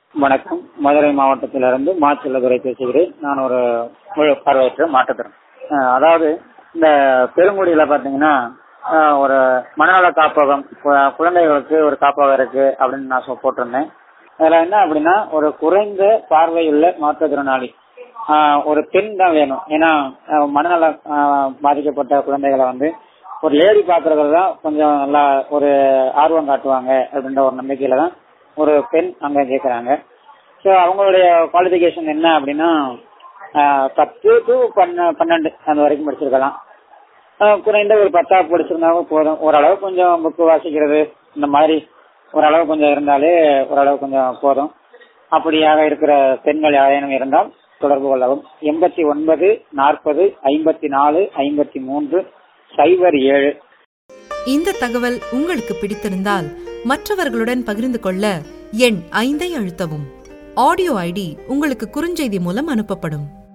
வணக்கம் மதுரை மாவட்டத்திலிருந்து மாச்சல்லதுரை பேசுகிறேன் நான் ஒரு முழு பார்வையற்ற மாற்றுத்திறன் அஹ் அதாவது இந்த பெருங்குடியில பாத்தீங்கன்னா அஹ் ஒரு மனநல காப்பகம் கு- குழந்தைகளுக்கு ஒரு காப்பகம் இருக்கு அப்படின்னு நான் சொ- போட்டிருந்தேன் அதுல என்ன அப்படின்னா ஒரு குறைந்த பார்வையுள்ள மாற்றுத்திறனாளி ஆஹ் ஒரு பெண் தான் வேணும் ஏன்னா ஆஹ் மனநல ஆஹ் பாதிக்கப்பட்ட குழந்தைகளை வந்து ஒரு லேடி பாக்குறதுல தான் கொஞ்சம் நல்லா ஒரு ஆர்வம் காட்டுவாங்க அப்படின்ற ஒரு நம்பிக்கையில தான் ஒரு பெண் அங்க கேக்குறாங்க ஸோ அவங்களுடைய குவாலிஃபிகேஷன் என்ன அப்படின்னா ஆஹ் பத்து டு பன்ன பன்னெண்டு அந்த வரைக்கும் படிச்சிருக்கலாம் ஆஹ் குறைந்த ஒரு பத்தாவது படிச்சிருந்தாலும் போதும் ஓரளவு கொஞ்சம் புக்கு வாசிக்கிறது இந்த மாதிரி ஓரளவு கொஞ்சம் இருந்தாலே ஓரளவு கொஞ்சம் போதும் அப்படியாக இருக்கிற பெண்கள் யாரேனும் இருந்தால் தொடர்பு கொள்ளவும் எண்பத்தி ஒன்பது நாற்பது ஐம்பத்தி நாலு ஐம்பத்தி மூன்று சைபர் ஏழு இந்த தகவல் உங்களுக்கு பிடித்திருந்தால் மற்றவர்களுடன் பகிர்ந்து கொள்ள எண் ஐந்தை அழுத்தவும் ஆடியோ ஐடி உங்களுக்கு குறுஞ்செய்தி மூலம் அனுப்பப்படும்